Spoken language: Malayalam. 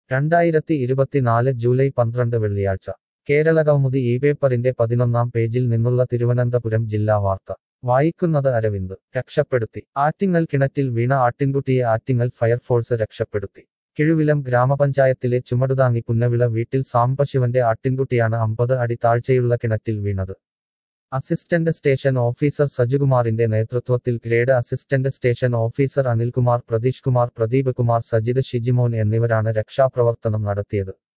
രണ്ടായിരത്തി ഇരുപത്തിനാല് ജൂലൈ പന്ത്രണ്ട് വെള്ളിയാഴ്ച കേരളകൗമുദി ഈ പേപ്പറിന്റെ പതിനൊന്നാം പേജിൽ നിന്നുള്ള തിരുവനന്തപുരം ജില്ലാ വാർത്ത വായിക്കുന്നത് അരവിന്ദ് രക്ഷപ്പെടുത്തി ആറ്റിങ്ങൽ കിണറ്റിൽ വീണ ആട്ടിൻകുട്ടിയെ ആറ്റിങ്ങൽ ഫയർഫോഴ്സ് രക്ഷപ്പെടുത്തി കിഴുവിലം ഗ്രാമപഞ്ചായത്തിലെ ചുമടുതാങ്ങി പുന്നവിള വീട്ടിൽ സാംബശിവന്റെ ആട്ടിൻകുട്ടിയാണ് അമ്പത് അടി താഴ്ചയുള്ള കിണറ്റിൽ വീണത് അസിസ്റ്റന്റ് സ്റ്റേഷൻ ഓഫീസർ സജുകുമാറിന്റെ നേതൃത്വത്തിൽ grade assistant station officer Anilkumar Prateesh Kumar Pradeep Kumar Sajith Shijimon എന്നിവരാണ് രക്ഷാപ്രവർത്തനം നടത്തിയത്